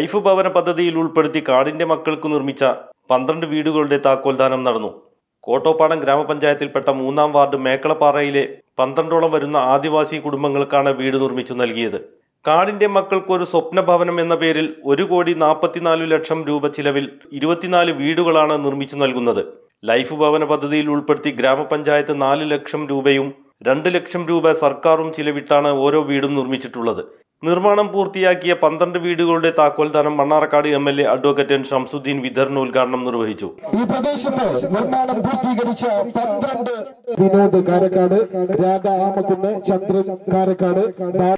life ഭവന പദ്ധതിയിൽ ഉൾപ്പെടുത്തി കാടിന്റെ മക്കൾക്ക് നിർമ്മിച്ച പന്ത്രണ്ട് വീടുകളുടെ താക്കോൽദാനം നടന്നു കോട്ടോപ്പാടം ഗ്രാമപഞ്ചായത്തിൽപ്പെട്ട മൂന്നാം വാർഡ് മേക്കളപ്പാറയിലെ പന്ത്രണ്ടോളം വരുന്ന ആദിവാസി കുടുംബങ്ങൾക്കാണ് വീട് നിർമ്മിച്ചു നൽകിയത് കാടിന്റെ മക്കൾക്ക് ഒരു സ്വപ്ന ഭവനം എന്ന പേരിൽ ഒരു കോടി നാൽപ്പത്തിനാല് ലക്ഷം രൂപ ചിലവിൽ ഇരുപത്തിനാല് വീടുകളാണ് നിർമ്മിച്ചു നൽകുന്നത് ലൈഫ് ഭവന പദ്ധതിയിൽ ഉൾപ്പെടുത്തി ഗ്രാമപഞ്ചായത്ത് നാല് ലക്ഷം രൂപയും രണ്ട് ലക്ഷം രൂപ സർക്കാരും ചിലവിട്ടാണ് ഓരോ വീടും നിർമ്മിച്ചിട്ടുള്ളത് നിർമ്മാണം പൂർത്തിയാക്കിയ പന്ത്രണ്ട് വീടുകളുടെ താക്കോൽദാനം Mannarkkad M L A advocate N Shamsuddin വിതരണോദ്ഘാടനം നിർവഹിച്ചു ഈ പ്രദേശത്ത് നിർമ്മാണം പൂർത്തീകരിച്ച പന്ത്രണ്ട് വിനോദ് കാരക്കാട് രാധ ആമക്കുന്ന് ചന്ദ്രൻ കാരക്കാട് ബാ-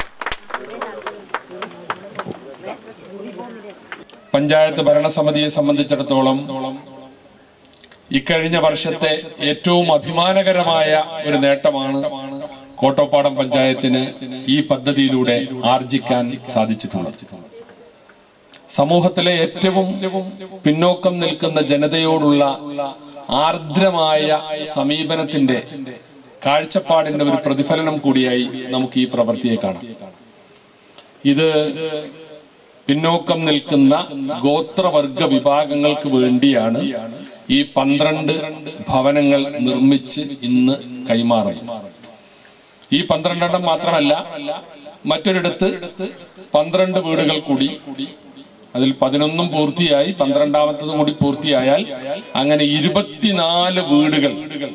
പഞ്ചായത്ത് ഭരണസമിതിയെ സംബന്ധിച്ചിടത്തോളം ഇക്കഴിഞ്ഞ വർഷത്തെ ഏറ്റവും അഭിമാനകരമായ ഒരു നേട്ടമാണ് കോട്ടോപ്പാടം പഞ്ചായത്തിന് ഈ പദ്ധതിയിലൂടെ ആർജിക്കാൻ സാധിച്ചിട്ടുള്ളത് സമൂഹത്തിലെ ഏറ്റവും പിന്നോക്കം നിൽക്കുന്ന ജനതയോടുള്ള ആർദ്രമായ സമീപനത്തിന്റെ കാഴ്ചപ്പാടിന്റെ ഒരു പ്രതിഫലനം കൂടിയായി നമുക്ക് ഈ പ്രവൃത്തിയെ കാണാം ഇത് പിന്നോക്കം നിൽക്കുന്ന ഗോത്രവർഗ വിഭാഗങ്ങൾക്ക് വേണ്ടിയാണ് ഈ പന്ത്രണ്ട് ഭവനങ്ങൾ നിർമ്മിച്ച് ഇന്ന് കൈമാറുന്നത് ഈ പന്ത്രണ്ടെണ്ണം മാത്രമല്ല മറ്റൊരിടത്ത് പന്ത്രണ്ട് വീടുകൾ കൂടി അതിൽ പതിനൊന്നും പൂർത്തിയായി പന്ത്രണ്ടാമത്തതും കൂടി പൂർത്തിയായാൽ അങ്ങനെ ഇരുപത്തിനാല് വീടുകൾ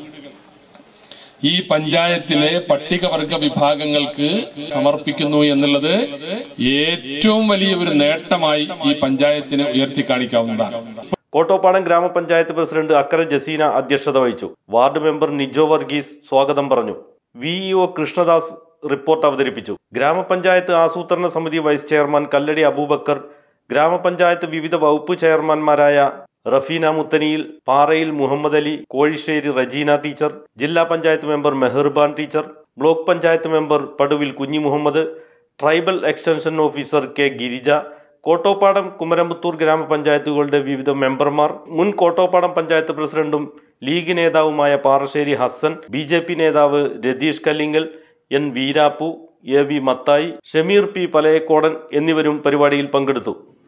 ഈ പഞ്ചായത്തിലെ പട്ടികവർഗ വിഭാഗങ്ങൾക്ക് സമർപ്പിക്കുന്നു എന്നുള്ളത് ഏറ്റവും വലിയ ഒരു നേട്ടമായി ഈ പഞ്ചായത്തിന് ഉയർത്തി കാണിക്കാവുന്നതാണ് കോട്ടോപ്പാടം ഗ്രാമപഞ്ചായത്ത് പ്രസിഡന്റ് അക്കര ജസീന അധ്യക്ഷത വഹിച്ചു വാർഡ് മെമ്പർ നിജോ വർഗീസ് സ്വാഗതം പറഞ്ഞു വിഇഒ കൃഷ്ണദാസ് റിപ്പോർട്ട് അവതരിപ്പിച്ചു ഗ്രാമപഞ്ചായത്ത് ആസൂത്രണ സമിതി വൈസ് ചെയർമാൻ കല്ലടി അബൂബക്കർ ഗ്രാമപഞ്ചായത്ത് വിവിധ വകുപ്പ് ചെയർമാൻമാരായ റഫീന മുത്തനിയിൽ പാറയിൽ മുഹമ്മദ് അലി കോഴിശ്ശേരി റജീന ടീച്ചർ ജില്ലാ panchayat member Meharban teacher block panchayat member Paduvil Kunhi Muhammad tribal extension officer K Girija Kottoppadam Kumaramputhur ഗ്രാമപഞ്ചായത്തുകളുടെ വിവിധ മെമ്പർമാർ മുൻ കോട്ടോപ്പാടം പഞ്ചായത്ത് പ്രസിഡന്റും ലീഗ് നേതാവുമായ Parassery Hassan B J P നേതാവ് Ratheesh Kallingal N Veerappu A V Mathai Shameer P Palayakkodan എന്നിവരും പരിപാടിയിൽ പങ്കെടുത്തു